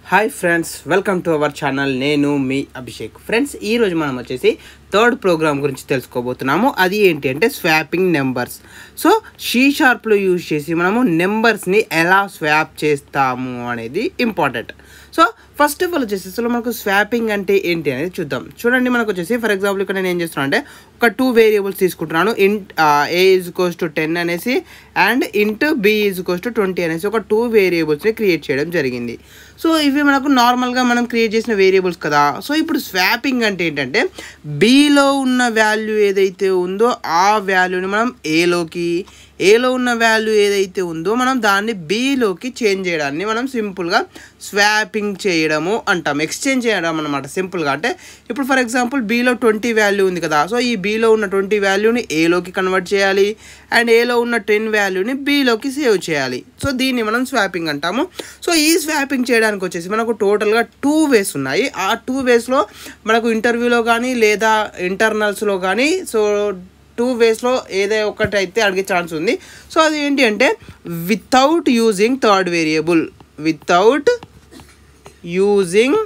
hi friends welcome to our channel నేను మీ Abhishek friends ఈరోజు మనం వచ్చేసి థర్డ్ ప్రోగ్రామ్ గురించి తెలుసుకోబోతున్నాము అది ఏంటి అంటే స్వాపింగ్ నెంబర్స్ సో షీ షార్ప్లో యూజ్ చేసి మనము నెంబర్స్ని ఎలా స్వాప్ చేస్తాము అనేది important so first of all వచ్చేసి అసలు మనకు స్వాపింగ్ అంటే ఏంటి అనేది చూద్దాం చూడండి మనకు వచ్చేసి ఫర్ ఎగ్జాంపుల్ ఇక్కడ నేను ఏం చేస్తున్నాను అంటే ఒక టూ వేరియబుల్స్ తీసుకుంటున్నాను int a is equals to ten అనేసి and int b is equals to twenty అనేసి ఒక టూ వేరియబుల్స్ని క్రియేట్ చేయడం జరిగింది సో ఇవి మనకు నార్మల్గా మనం క్రియేట్ చేసిన వేరియబుల్స్ కదా సో ఇప్పుడు స్వాపింగ్ అంటే ఏంటంటే బిలో ఉన్న వాల్యూ ఏదైతే ఉందో ఆ వాల్యూని మనం ఏలోకి ఏలో ఉన్న వాల్యూ ఏదైతే ఉందో మనం దాన్ని బిలోకి చేంజ్ చేయడాన్ని మనం సింపుల్గా స్వాపింగ్ చేయడము అంటాం ఎక్స్చేంజ్ చేయడం అనమాట సింపుల్గా అంటే ఇప్పుడు ఫర్ ఎగ్జాంపుల్ బిలో ట్వంటీ వాల్యూ ఉంది కదా సో ఈ బిలో ఉన్న ట్వంటీ వాల్యూని ఏలోకి కన్వర్ట్ చేయాలి అండ్ ఏలో ఉన్న టెన్ వాల్యూని బిలోకి సేవ్ చేయాలి సో దీన్ని మనం స్వాపింగ్ అంటాము సో ఈ స్వాపింగ్ చేయడానికి వచ్చేసి మనకు టోటల్గా టూ వేస్ ఉన్నాయి ఆ టూ వేస్లో మనకు ఇంటర్వ్యూలో కానీ లేదా ఇంటర్నల్స్లో కానీ సో టూ వేస్లో ఏదో ఒకటి అయితే అడిగే ఛాన్స్ ఉంది సో అది ఏంటి అంటే without using third variable without using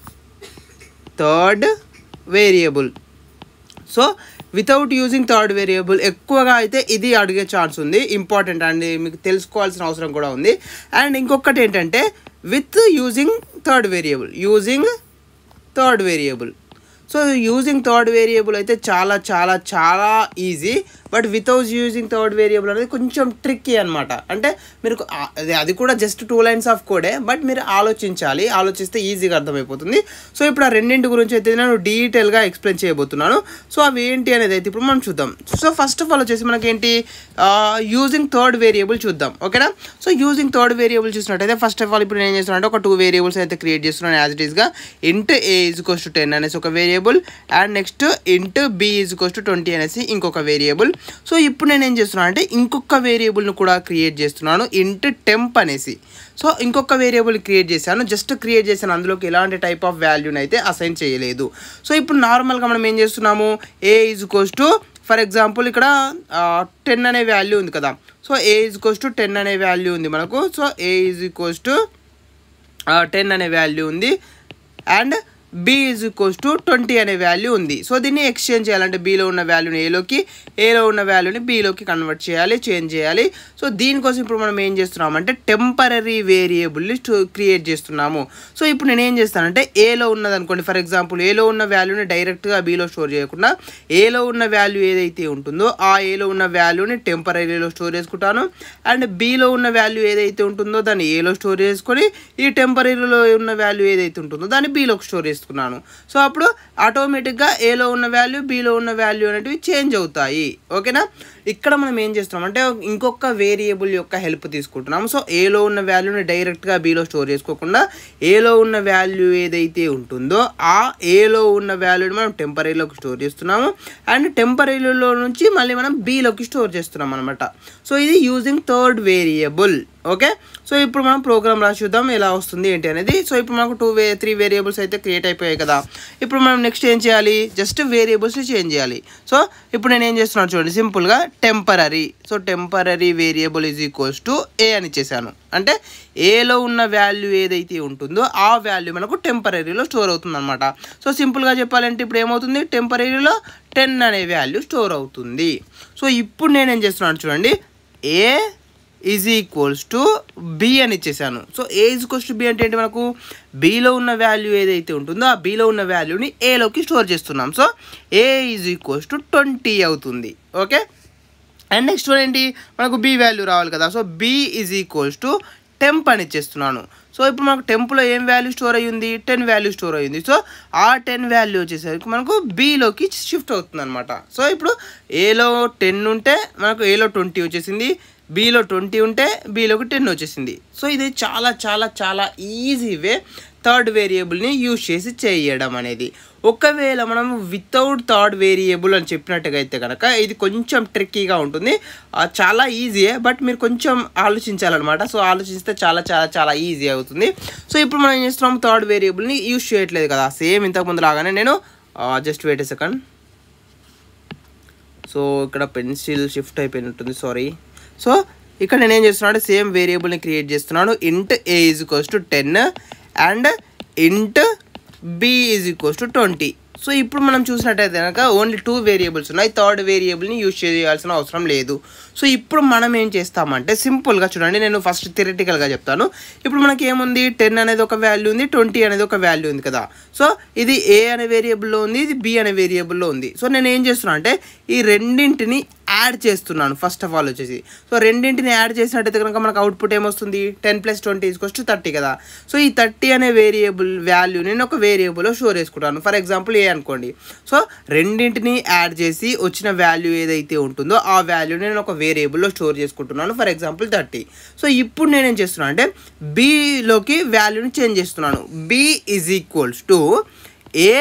third variable so without using third variable ఎక్కువగా అయితే ఇది అడిగే ఛాన్స్ ఉంది ఇంపార్టెంట్ అండ్ మీకు తెలుసుకోవాల్సిన అవసరం కూడా ఉంది అండ్ ఇంకొకటి ఏంటంటే with using third variable using third variable so using third variable అయితే చాలా చాలా చాలా easy but without using third variable అనేది కొంచెం ట్రిక్కీ అనమాట అంటే మీరు ఆ- అది అది కూడా జస్ట్ టూ లైన్స్ ఆఫ్ కోడే బట్ మీరు ఆలోచించాలి ఆలోచిస్తే ఈజీగా అర్థమైపోతుంది సో ఇప్పుడు ఆ రెండింటి గురించి అయితే నేను డీటెయిల్గా ఎక్స్ప్లెయిన్ చేయబోతున్నాను సో అవి ఏంటి అనేది అయితే ఇప్పుడు మనం చూద్దాం సో ఫస్ట్ ఆఫ్ ఆల్ వచ్చేసి మనకేంటి యూజింగ్ థర్డ్ వేరియబుల్ చూద్దాం ఓకేనా సో యూజింగ్ థర్డ్ వేరియబుల్ చూసినట్టయితే ఫస్ట్ ఆఫ్ ఆల్ ఇప్పుడు నేను ఏం చేస్తున్నాను అంటే ఒక టూ వేరియబుల్స్ అయితే క్రియేట్ చేస్తున్నాను యాజ్ ఇట్ ఈస్గా int a is equals to ten అనేసి ఒక variable and next int b is equals to twenty అనేసి ఇంకొక వేరియబుల్ సో ఇప్పుడు నేను ఏం చేస్తున్నాను అంటే ఇంకొక వేరియబుల్ను కూడా క్రియేట్ చేస్తున్నాను ఇంట్ టెంప్ అనేసి సో ఇంకొక వేరియబుల్ క్రియేట్ చేశాను జస్ట్ క్రియేట్ చేశాను అందులోకి ఎలాంటి టైప్ ఆఫ్ వాల్యూని అయితే అసైన్ చేయలేదు సో ఇప్పుడు నార్మల్గా మనం ఏం చేస్తున్నాము a is equals to for example ఇక్కడ టెన్ అనే వాల్యూ ఉంది కదా so a is equals to ten అనే వాల్యూ ఉంది మనకు so a is equals to ten అనే వాల్యూ ఉంది and b is equals to twenty అనే వాల్యూ ఉంది సో దీన్ని ఎక్స్చేంజ్ చేయాలంటే బీలో ఉన్న వాల్యూని ఏలోకి ఏలో ఉన్న వాల్యూని బీలోకి కన్వర్ట్ చేయాలి చేంజ్ చేయాలి సో దీనికోసం ఇప్పుడు మనం ఏం చేస్తున్నాం అంటే టెంపరీ వేరియబుల్ని క్రియేట్ చేస్తున్నాము సో ఇప్పుడు నేను ఏం చేస్తానంటే ఏలో ఉన్నది అనుకోండి ఫర్ ఎగ్జాంపుల్ ఏలో ఉన్న వాల్యూని డైరెక్ట్గా బీలో స్టోర్ చేయకుండా ఏలో ఉన్న వాల్యూ ఏదైతే ఉంటుందో ఆ ఏలో ఉన్న వాల్యూని టెంపరీలో స్టోర్ చేసుకుంటాను అండ్ బీలో ఉన్న వాల్యూ ఏదైతే ఉంటుందో దాన్ని ఏలో స్టోర్ చేసుకొని ఈ టెంపరీలో ఉన్న వాల్యూ ఏదైతే ఉంటుందో దాన్ని బీలోకి స్టోర్ చేసుకున్నాను సో అప్పుడు ఆటోమేటిక్గా ఏలో ఉన్న వాల్యూ బీలో ఉన్న వాల్యూ అనేటివి చేంజ్ అవుతాయి ఓకేనా ఇక్కడ మనం ఏం చేస్తున్నాం అంటే ఇంకొక వేరియబుల్ యొక్క హెల్ప్ తీసుకుంటున్నాము సో ఏలో ఉన్న వాల్యూని డైరెక్ట్గా బీలో స్టోర్ చేసుకోకుండా ఏలో ఉన్న వాల్యూ ఏదైతే ఉంటుందో ఆ ఏలో ఉన్న వాల్యూని మనం టెంపరీలోకి స్టోర్ చేస్తున్నాము అండ్ టెంపరీలో నుంచి మళ్ళీ మనం బీలోకి స్టోర్ చేస్తున్నాం అనమాట సో ఇది using third variable okay so ఇప్పుడు మనం ప్రోగ్రామ్ రాసి చూద్దాం ఎలా వస్తుంది ఏంటి అనేది సో ఇప్పుడు మనకు టూ వే త్రీ వేరియబుల్స్ అయితే క్రియేట్ అయిపోయాయి కదా ఇప్పుడు మనం నెక్స్ట్ ఏం చేయాలి జస్ట్ వేరియబుల్స్ని చేంజ్ చేయాలి సో ఇప్పుడు నేను ఏం చేస్తున్నాను చూడండి సింపుల్గా temporary so temporary variable is equals to a అని ఇచ్చేసాను అంటే ఏలో ఉన్న వాల్యూ ఏదైతే ఉంటుందో ఆ వాల్యూ మనకు టెంపరీలో స్టోర్ అవుతుంది అనమాట సో సింపుల్గా చెప్పాలంటే ఇప్పుడు ఏమవుతుంది టెంపరీలో టెన్ అనే వాల్యూ స్టోర్ అవుతుంది సో ఇప్పుడు నేను ఏం చేస్తున్నాను చూడండి a is equals to b అని ఇచ్చేసాను so a is equals to b అంటే ఏంటి మనకు బీలో ఉన్న వాల్యూ ఏదైతే ఉంటుందో ఆ బీలో ఉన్న వాల్యూని ఏలోకి స్టోర్ చేస్తున్నాం so a is equals to twenty అవుతుంది ఓకే అండ్ నెక్స్ట్ వన్ ఏంటి మనకు బి వాల్యూ రావాలి కదా so b is equals to temp అని ఇచ్చేస్తున్నాను సో ఇప్పుడు మనకు టెంప్లో ఏం వాల్యూ స్టోర్ అయ్యింది టెన్ వాల్యూ స్టోర్ అయ్యింది సో ఆ టెన్ వాల్యూ వచ్చేసరికి మనకు బీలోకి షిఫ్ట్ అవుతుంది అనమాట సో ఇప్పుడు ఏలో టెన్ ఉంటే మనకు ఏలో ట్వంటీ వచ్చేసింది బీలో ట్వంటీ ఉంటే బీలోకి టెన్ వచ్చేసింది సో ఇది చాలా చాలా చాలా ఈజీ వే థర్డ్ వేరియబుల్ని యూజ్ చేసి చేయడం అనేది ఒకవేళ మనం వితౌట్ థర్డ్ వేరియబుల్ అని చెప్పినట్టుగా అయితే కనుక ఇది కొంచెం ట్రిక్కీగా ఉంటుంది ఆ, చాలా ఈజీయే బట్ మీరు కొంచెం ఆలోచించాలన్నమాట సో ఆలోచిస్తే చాలా చాలా చాలా ఈజీ అవుతుంది సో ఇప్పుడు మనం ఏం చేస్తున్నాం థర్డ్ వేరియబుల్ని యూజ్ చేయట్లేదు కదా సేమ్ ఇంతకుముందు లాగానే నేను జస్ట్ వెయిట్ సెకండ్ సో ఇక్కడ పెన్సిల్ షిఫ్ట్ అయిపోయినట్టుంది సారీ సో ఇక్కడ నేను ఏం చేస్తున్నాను అంటే సేమ్ వేరియబుల్ని క్రియేట్ చేస్తున్నాను int a is equals to ten and int b is equals to twenty so ఇప్పుడు మనం చూసినట్టయితే కనుక ఓన్లీ టూ వేరియబుల్స్ ఉన్నాయి థర్డ్ వేరియబుల్ని యూజ్ చేయాల్సిన అవసరం లేదు సో ఇప్పుడు మనం ఏం చేస్తామంటే సింపుల్గా చూడండి నేను ఫస్ట్ థిరటికల్గా చెప్తాను ఇప్పుడు మనకి ఏముంది టెన్ అనేది ఒక వాల్యూ ఉంది ట్వంటీ అనేది ఒక వాల్యూ ఉంది కదా సో ఇది ఏ అనే వేరియబుల్లో ఉంది ఇది బి అనే వేరియబుల్లో ఉంది సో నేను ఏం చేస్తున్నా అంటే ఈ రెండింటిని యాడ్ చేస్తున్నాను ఫస్ట్ ఆఫ్ ఆల్ వచ్చేసి సో రెండింటిని యాడ్ చేసినట్టయితే కనుక మనకు అవుట్పుట్ ఏమొస్తుంది ten plus twenty is equals to thirty కదా సో ఈ థర్టీ అనే వేరియబుల్ వాల్యూ నేను ఒక వేరియబుల్లో స్టోర్ చేసుకుంటాను ఫర్ ఎగ్జాంపుల్ ఏ అనుకోండి సో రెండింటిని యాడ్ చేసి వచ్చిన వాల్యూ ఏదైతే ఉంటుందో ఆ వాల్యూ నేను ఒక వేరియబుల్లో స్టోర్ చేసుకుంటున్నాను ఫర్ ఎగ్జాంపుల్ థర్టీ సో ఇప్పుడు నేనేం చేస్తున్నాను అంటే బీలోకి వాల్యూని చేంజ్ చేస్తున్నాను b is equals to a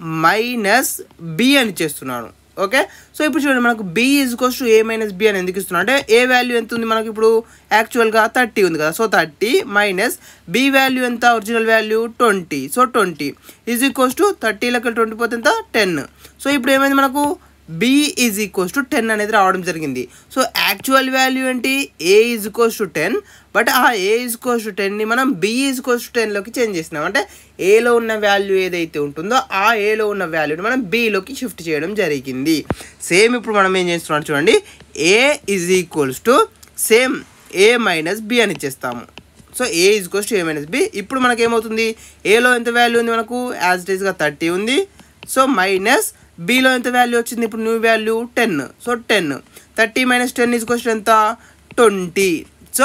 minus b అని చేస్తున్నాను ఓకే సో ఇప్పుడు చూడండి మనకు b is equals to a minus b అని ఎందుకు ఇస్తున్నాం అంటే ఏ వాల్యూ ఎంత ఉంది మనకి ఇప్పుడు యాక్చువల్గా థర్టీ ఉంది కదా so thirty minus b value ఎంత original value twenty so twenty is equals to thirty లెక్క ట్వంటీ పోతే ఎంత టెన్ సో ఇప్పుడు ఏమైంది మనకు b is equals to ten అనేది రావడం జరిగింది సో యాక్చువల్ వాల్యూ ఏంటి a is equals to ten but ఆ ఏ ఈజ్ ఈక్వల్స్ టు టెన్ని మనం బి ఈజ్ ఈక్వల్స్ టు టెన్లోకి చేంజ్ చేసినాం అంటే ఏలో ఉన్న వాల్యూ ఏదైతే ఉంటుందో ఆ ఏలో ఉన్న వాల్యూని మనం బీలోకి షిఫ్ట్ చేయడం జరిగింది సేమ్ ఇప్పుడు మనం ఏం చేస్తున్నాం చూడండి a is equals to same a minus b అని ఇచ్చేస్తాము so a is equals to a minus b ఇప్పుడు మనకి ఏమవుతుంది ఏలో ఎంత వాల్యూ ఉంది మనకు యాజ్ ఇట్ ఈస్గా థర్టీ ఉంది సో మైనస్ బీలో ఎంత వాల్యూ వచ్చింది ఇప్పుడు new value ten so ten thirty minus ten is question ఎంత ట్వంటీ సో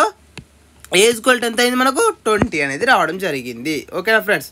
ఏజ్ క్వల్ట్ ఎంత అయింది మనకు ట్వంటీ అనేది రావడం జరిగింది ఓకేనా ఫ్రెండ్స్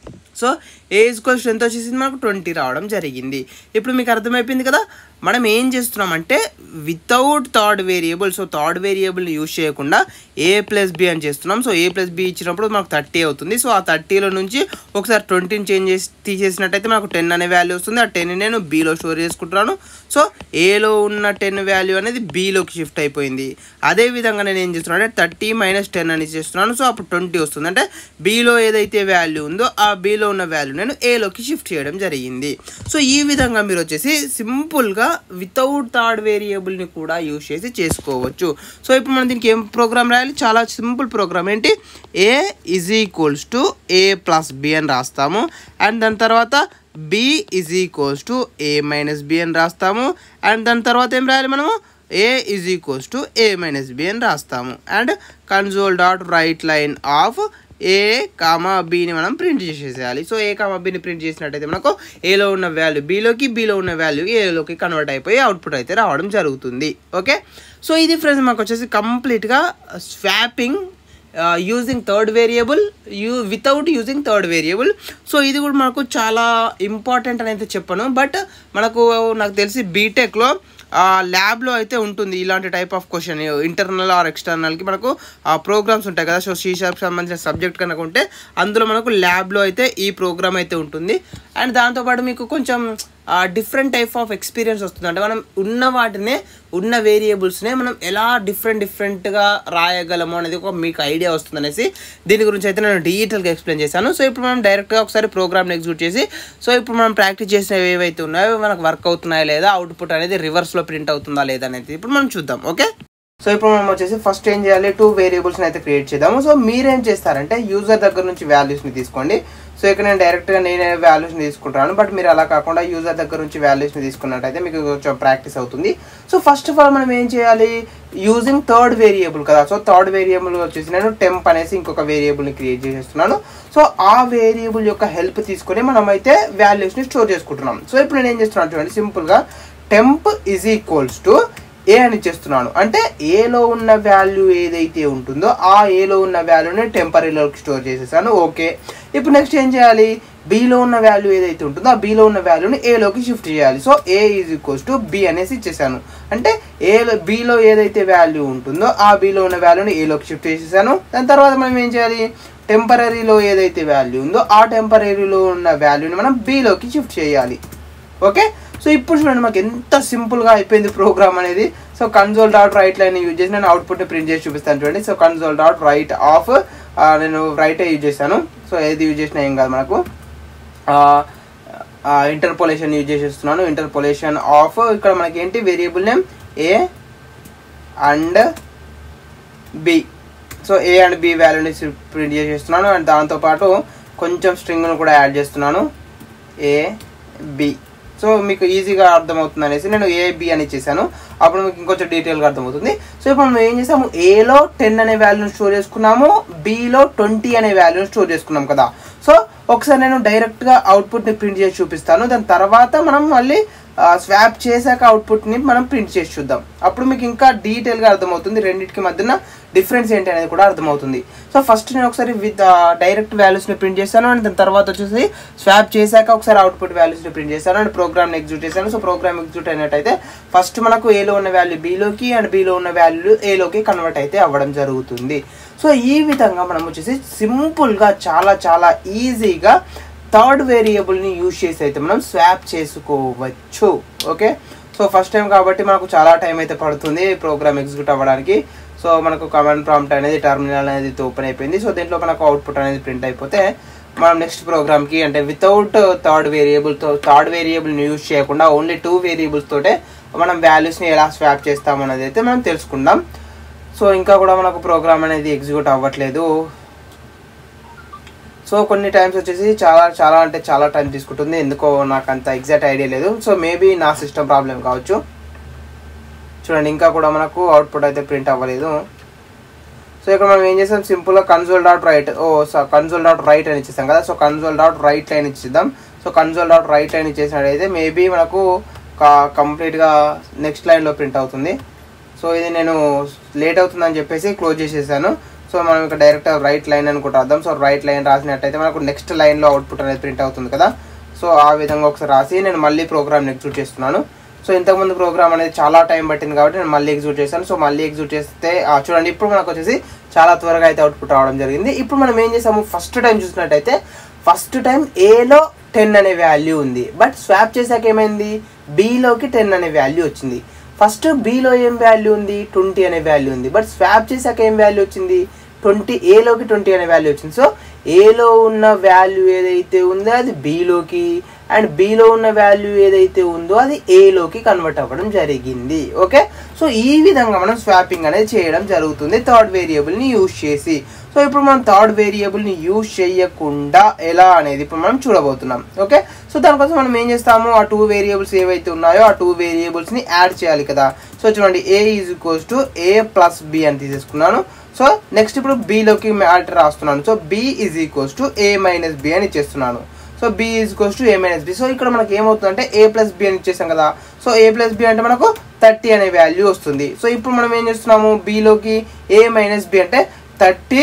సో ఏజ్ క్వశ్చన్ ఎంత వచ్చేసింది మనకు ట్వంటీ రావడం జరిగింది ఇప్పుడు మీకు అర్థమైపోయింది కదా మనం ఏం చేస్తున్నామంటే without third variable so third వేరియబుల్ని యూజ్ చేయకుండా ఏ ప్లస్ బి అని చేస్తున్నాం సో ఏ ప్లస్ బి ఇచ్చినప్పుడు మనకు థర్టీ అవుతుంది సో ఆ థర్టీలో నుంచి ఒకసారి ట్వంటీని చేంజ్ చేసి తీసేసినట్టయితే మనకు టెన్ అనే వాల్యూ వస్తుంది ఆ టెన్ నేను బీలో స్టోర్ చేసుకుంటున్నాను సో ఏలో ఉన్న టెన్ వాల్యూ అనేది బీలోకి షిఫ్ట్ అయిపోయింది అదే విధంగా నేను ఏం చేస్తున్నాను అంటే థర్టీ మైనస్ టెన్ అని చేస్తున్నాను సో అప్పుడు ట్వంటీ వస్తుంది అంటే బీలో ఏదైతే వాల్యూ ఉందో ఆ బీలో ఉన్న వాల్యూ నేను ఏలోకి షిఫ్ట్ చేయడం జరిగింది సో ఈ విధంగా మీరు వచ్చేసి సింపుల్గా వితౌట్ థర్డ్ వేరియబుల్ని కూడా యూజ్ చేసి చేసుకోవచ్చు సో ఇప్పుడు మనం దీనికి ఏం ప్రోగ్రామ్ రాయాలి చాలా సింపుల్ ప్రోగ్రామ్ ఏంటి a is equals to a plus b అని రాస్తాము అండ్ దాని తర్వాత b is equals to a minus b అని రాస్తాము అండ్ దాని తర్వాత ఏం రాయాలి మనము a is equals to a minus b అని రాస్తాము and console dot write line of a comma బీని మనం ప్రింట్ చేసేసేయాలి సో ఏ కామా బీని ప్రింట్ చేసినట్టయితే మనకు ఏలో ఉన్న వాల్యూ బీలోకి బీలో ఉన్న వాల్యూ ఏలోకి కన్వర్ట్ అయిపోయి అవుట్పుట్ అయితే రావడం జరుగుతుంది ఓకే సో ఇది ఫ్రెండ్స్ మాకు వచ్చేసి కంప్లీట్గా swapping using third variable you without using third variable so ఇది కూడా మనకు చాలా ఇంపార్టెంట్ అని అయితే చెప్పను బట్ మనకు నాకు తెలిసి బీటెక్లో ల్యాబ్లో అయితే ఉంటుంది ఇలాంటి type of question internal or ఎక్స్టర్నల్కి మనకు ప్రోగ్రామ్స్ ఉంటాయి కదా సో సీ షార్ప్ సంబంధించిన సబ్జెక్ట్ కనుక ఉంటే అందులో మనకు ల్యాబ్లో అయితే ఈ ప్రోగ్రామ్ అయితే ఉంటుంది అండ్ దాంతోపాటు మీకు కొంచెం డిఫరెంట్ టైప్ ఆఫ్ ఎక్స్పీరియన్స్ వస్తుంది అంటే మనం ఉన్న వాటినే ఉన్న వేరియబుల్స్నే మనం ఎలా డిఫరెంట్ డిఫరెంట్గా రాయగలము అనేది ఒక మీకు ఐడియా వస్తుంది అనేసి దీని గురించి అయితే నేను డీటెయిల్గా ఎక్స్ప్లెయిన్ చేశాను సో ఇప్పుడు మనం డైరెక్ట్గా ఒకసారి ప్రోగ్రామ్ని ఎగ్జిక్యూట్ చేసి సో ఇప్పుడు మనం ప్రాక్టీస్ చేసినవి ఏవైతే ఉన్నాయో మనకు వర్క్ అవుతున్నాయా లేదా అవుట్పుట్ అనేది రివర్స్లో ప్రింట్ అవుతుందా లేదా అనేది ఇప్పుడు మనం చూద్దాం ఓకే సో ఇప్పుడు మనం వచ్చేసి ఫస్ట్ ఏం చేయాలి టూ వేరియబుల్స్ని అయితే క్రియేట్ చేద్దాము సో మీరేం చేస్తారంటే యూజర్ దగ్గర నుంచి వాల్యూస్ని తీసుకోండి సో ఇక్కడ నేను డైరెక్ట్గా నేనే వాల్యూస్ని తీసుకుంటాను బట్ మీరు అలా కాకుండా యూజర్ దగ్గర నుంచి వాల్యూస్ని తీసుకున్నట్టయితే మీకు కొంచెం ప్రాక్టీస్ అవుతుంది సో ఫస్ట్ ఆఫ్ ఆల్ మనం ఏం చేయాలి యూజింగ్ థర్డ్ వేరియబుల్ కదా సో థర్డ్ వేరియబుల్ వచ్చేసి నేను టెంప్ అనేసి ఇంకొక వేరియబుల్ని క్రియేట్ చేసేస్తున్నాను సో ఆ వేరియబుల్ యొక్క హెల్ప్ తీసుకొని మనం అయితే వాల్యూస్ని స్టోర్ చేసుకుంటున్నాం సో ఇప్పుడు నేను ఏం చేస్తున్నాను చూడండి సింపుల్గా temp is equals to a అని చేస్తున్నాను అంటే ఏలో ఉన్న వాల్యూ ఏదైతే ఉంటుందో ఆ ఏలో ఉన్న వాల్యూని టెంపరీలోకి స్టోర్ చేసేసాను ఓకే ఇప్పుడు నెక్స్ట్ ఏం చేయాలి బీలో ఉన్న వాల్యూ ఏదైతే ఉంటుందో ఆ బీలో ఉన్న వాల్యూని ఏలోకి షిఫ్ట్ చేయాలి so a is equals to b అనేసి ఇచ్చేసాను అంటే ఏలో బీలో ఏదైతే వాల్యూ ఉంటుందో ఆ బీలో ఉన్న వాల్యూని ఏలోకి షిఫ్ట్ చేసేసాను దాని తర్వాత మనం ఏం చేయాలి టెంపరీలో ఏదైతే వాల్యూ ఉందో ఆ టెంపరీలో ఉన్న వాల్యూని మనం బీలోకి షిఫ్ట్ చేయాలి ఓకే సో ఇప్పుడు చూడండి మాకు ఎంత సింపుల్గా అయిపోయింది ప్రోగ్రామ్ అనేది so console dot write line use చేసి నేను అవుట్పుట్ ప్రింట్ చేసి చూపిస్తాను చూడండి so console dot write of నేను రైటే యూజ్ చేశాను సో ఏది యూజ్ చేసినా ఏం కాదు మనకు ఇంటర్పోలేషన్ యూజ్ చేసేస్తున్నాను ఇంటర్పోలేషన్ ఆఫ్ ఇక్కడ మనకి ఏంటి variable name a and b so a and b వాల్యూని ప్రింట్ చేసేస్తున్నాను అండ్ దాంతోపాటు కొంచెం స్ట్రింగ్ను కూడా యాడ్ చేస్తున్నాను ఏ బి సో మీకు ఈజీగా అర్థమవుతుంది అనేసి నేను ఏ బి అని ఇచ్చేసాను అప్పుడు మీకు ఇంకొంచెం డీటెయిల్గా అర్థమవుతుంది సో ఇప్పుడు మనం ఏం చేసాము ఏలో టెన్ అనే వాల్యూని స్టోర్ చేసుకున్నాము బిలో ట్వంటీ అనే వాల్యూని స్టోర్ చేసుకున్నాం కదా సో ఒకసారి నేను డైరెక్ట్గా అవుట్పుట్ని ప్రింట్ చేసి చూపిస్తాను దాని తర్వాత మనం మళ్ళీ స్వాప్ చేశాక అవుట్పుట్ని మనం ప్రింట్ చేసి చూద్దాం అప్పుడు మీకు ఇంకా డీటెయిల్గా అర్థమవుతుంది రెండింటికి మధ్యన డిఫరెన్స్ ఏంటి అనేది కూడా అర్థమవుతుంది సో ఫస్ట్ నేను ఒకసారి విత్ డైరెక్ట్ వాల్యూస్ని ప్రింట్ చేశాను అండ్ దాని తర్వాత వచ్చేసి స్వాప్ చేశాక ఒకసారి అవుట్పుట్ వాల్యూస్ని ప్రింట్ చేశాను అండ్ ప్రోగ్రామ్ ఎగ్జిక్యూట్ చేశాను సో ప్రోగ్రామ్ ఎగ్జిక్యూట్ అయినట్టయితే ఫస్ట్ మనకు ఏలో ఉన్న వాల్యూ బీలోకి అండ్ బీలో ఉన్న వాల్యూ ఏలోకి కన్వర్ట్ అయితే అవ్వడం జరుగుతుంది సో ఈ విధంగా మనం వచ్చేసి సింపుల్గా చాలా చాలా ఈజీగా థర్డ్ వేరియబుల్ని యూజ్ చేసి అయితే మనం స్వాప్ చేసుకోవచ్చు ఓకే సో ఫస్ట్ టైం కాబట్టి మనకు చాలా టైం అయితే పడుతుంది ప్రోగ్రామ్ ఎగ్జిక్యూట్ అవ్వడానికి సో మనకు కమాండ్ ప్రాంప్ట్ అనేది టర్మినల్ అనేది ఓపెన్ అయిపోయింది సో దీంట్లో మనకు అవుట్పుట్ అనేది ప్రింట్ అయిపోతే మనం నెక్స్ట్ ప్రోగ్రామ్కి అంటే వితౌట్ థర్డ్ వేరియబుల్తో థర్డ్ వేరియబుల్ని యూజ్ చేయకుండా ఓన్లీ టూ వేరియబుల్స్ తోటే మనం వాల్యూస్ని ఎలా స్వాప్ చేస్తాం అనేది అయితే మనం తెలుసుకుందాం సో ఇంకా కూడా మనకు ప్రోగ్రామ్ అనేది ఎగ్జిక్యూట్ అవ్వట్లేదు సో కొన్ని టైమ్స్ వచ్చేసి చాలా చాలా అంటే చాలా టైం తీసుకుంటుంది ఎందుకో నాకు అంత ఎగ్జాక్ట్ ఐడియా లేదు సో మేబీ నా సిస్టమ్ ప్రాబ్లం కావచ్చు చూడండి ఇంకా కూడా మనకు అవుట్పుట్ అయితే ప్రింట్ అవ్వలేదు సో ఇక్కడ మనం ఏం చేసాం సింపుల్గా కన్సోల్ డాట్ రైట్ ఓ కన్సోల్ డాట్ రైట్ అని ఇచ్చేసాం కదా so console dot write line ఇచ్చేద్దాం so console dot write line ఇచ్చేసినట్టయితే మేబీ మనకు కంప్లీట్గా నెక్స్ట్ లైన్లో ప్రింట్ అవుతుంది సో ఇది నేను లేట్ అవుతుందని చెప్పేసి క్లోజ్ చేసేసాను సో మనం ఇక్కడ డైరెక్ట్ రైట్ లైన్ అని కూడా రాద్దాం సో రైట్ లైన్ రాసినట్టయితే మనకు నెక్స్ట్ లైన్లో అవుట్పుట్ అనేది ప్రింట్ అవుతుంది కదా సో ఆ విధంగా ఒకసారి రాసి నేను మళ్ళీ ప్రోగ్రామ్ ఎగ్జిక్యూట్ చేస్తున్నాను సో ఇంతకుముందు ప్రోగ్రామ్ అనేది చాలా టైం పట్టింది కాబట్టి నేను మళ్ళీ ఎగ్జిక్యూట్ చేశాను సో మళ్ళీ ఎగ్జిక్యూట్ చేస్తే ఆ, చూడండి ఇప్పుడు మనకు వచ్చేసి చాలా త్వరగా అయితే అవుట్పుట్ రావడం జరిగింది ఇప్పుడు మనం ఏం చేసాము ఫస్ట్ టైం చూసినట్టయితే ఫస్ట్ టైం ఏలో టెన్ అనే వాల్యూ ఉంది బట్ స్వాప్ చేశాక ఏమైంది బీలోకి టెన్ అనే వాల్యూ వచ్చింది ఫస్ట్ బీలో ఏం వాల్యూ ఉంది ట్వంటీ అనే వాల్యూ ఉంది బట్ స్వాప్ చేశాక ఏం వాల్యూ వచ్చింది ట్వంటీ ఏలోకి ట్వంటీ అనే వాల్యూ వచ్చింది సో ఏలో ఉన్న వాల్యూ ఏదైతే ఉందో అది బీలోకి అండ్ బీలో ఉన్న వాల్యూ ఏదైతే ఉందో అది ఏలోకి కన్వర్ట్ అవ్వడం జరిగింది ఓకే సో ఈ విధంగా మనం స్వాపింగ్ అనేది చేయడం జరుగుతుంది థర్డ్ వేరియబుల్ని యూజ్ చేసి సో ఇప్పుడు మనం థర్డ్ వేరియబుల్ని యూజ్ చేయకుండా ఎలా అనేది ఇప్పుడు మనం చూడబోతున్నాం ఓకే సో దానికోసం మనం ఏం చేస్తాము ఆ టూ వేరియబుల్స్ ఏవైతే ఉన్నాయో ఆ టూ వేరియబుల్స్ని యాడ్ చేయాలి కదా సో చూడండి a is equals to a plus b అని తీసేసుకున్నాను సో నెక్స్ట్ ఇప్పుడు బిలోకి మ్యాటర్ రాస్తున్నాను so b is equals to a minus b అని ఇచ్చేస్తున్నాను so b is equals to a minus b so ఇక్కడ మనకి ఏమవుతుందంటే ఏ ప్లస్ బి అని ఇచ్చేసాం కదా సో ఏ ప్లస్ బి అంటే మనకు థర్టీ అనే వాల్యూ వస్తుంది సో ఇప్పుడు మనం ఏం చేస్తున్నాము బిలోకి ఏ మైనస్ బి అంటే థర్టీ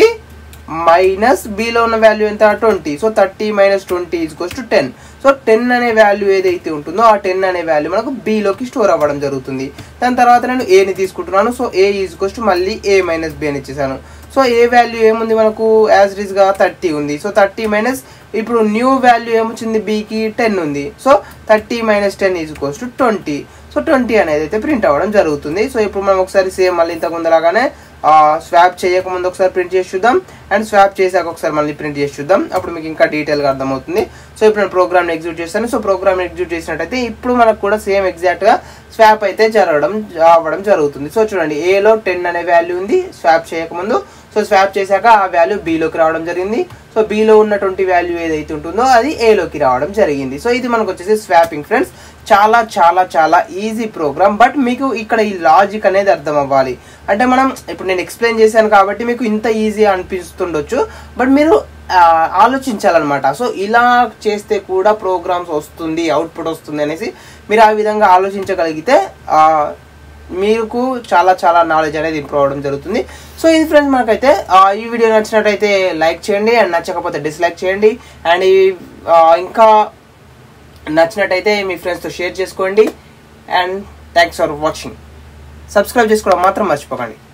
మైనస్ బిలో ఉన్న వాల్యూ ఎంత twenty so thirty minus twenty is to ten so ten అనే వాల్యూ ఏదైతే ఉంటుందో ఆ టెన్ అనే వాల్యూ మనకు బిలోకి స్టోర్ అవ్వడం జరుగుతుంది దాని తర్వాత నేను ఏని తీసుకుంటున్నాను సో ఏ ఈజ్ టు మళ్ళీ ఏ మైనస్ బి అని ఇచ్చేసాను సో ఏ వాల్యూ ఏముంది మనకు యాజ్ ఇట్ గా థర్టీ ఉంది సో థర్టీ మైనస్ ఇప్పుడు న్యూ వాల్యూ ఏమొచ్చింది బీకి టెన్ ఉంది so thirty minus ten is to twenty so twenty అనేది అయితే ప్రింట్ అవ్వడం జరుగుతుంది సో ఇప్పుడు మనం ఒకసారి సేమ్ మళ్ళీ ఇంతకు ముందులాగానే స్వాప్ చేయకముందు ఒకసారి ప్రింట్ చేసి చూద్దాం అండ్ స్వాప్ చేశాక ఒకసారి మళ్ళీ ప్రింట్ చేసి చూద్దాం అప్పుడు మీకు ఇంకా డీటెయిల్గా అర్థమవుతుంది సో ఇప్పుడు నేను ప్రోగ్రామ్ ఎగ్జిక్యూట్ చేస్తాను సో ప్రోగ్రామ్ ఎగ్జిక్యూట్ చేసినట్టయితే ఇప్పుడు మనకు కూడా సేమ్ ఎగ్జాక్ట్గా స్వాప్ అయితే జరగడం అవ్వడం జరుగుతుంది సో చూడండి ఏలో టెన్ అనే వాల్యూ ఉంది స్వాప్ చేయకముందు సో స్వాప్ చేశాక ఆ వాల్యూ బీలోకి రావడం జరిగింది సో బీలో ఉన్నటువంటి వాల్యూ ఏదైతే ఉంటుందో అది ఏలోకి రావడం జరిగింది సో ఇది మనకు వచ్చేసి స్వాపింగ్ ఫ్రెండ్స్ చాలా చాలా చాలా ఈజీ ప్రోగ్రామ్ బట్ మీకు ఇక్కడ ఈ లాజిక్ అనేది అర్థం అవ్వాలి అంటే మనం ఇప్పుడు నేను ఎక్స్ప్లెయిన్ చేశాను కాబట్టి మీకు ఇంత ఈజీ అనిపిస్తుండొచ్చు బట్ మీరు ఆ, ఆలోచించాలన్నమాట సో ఇలా చేస్తే కూడా ప్రోగ్రామ్స్ వస్తుంది అవుట్పుట్ వస్తుంది అనేసి మీరు ఆ విధంగా ఆలోచించగలిగితే ఆ, మీకు చాలా చాలా నాలెడ్జ్ అనేది ఇంప్రూవ్ అవ్వడం జరుగుతుంది సో ఇది ఫ్రెండ్స్ మనకైతే ఆ, ఈ వీడియో నచ్చినట్టయితే లైక్ చేయండి అండ్ నచ్చకపోతే డిస్లైక్ చేయండి అండ్ ఈ ఆ, ఇంకా నచ్చినట్టయితే మీ ఫ్రెండ్స్తో షేర్ చేసుకోండి and thanks for watching subscribe చేసుకోవడం మాత్రం మర్చిపోకండి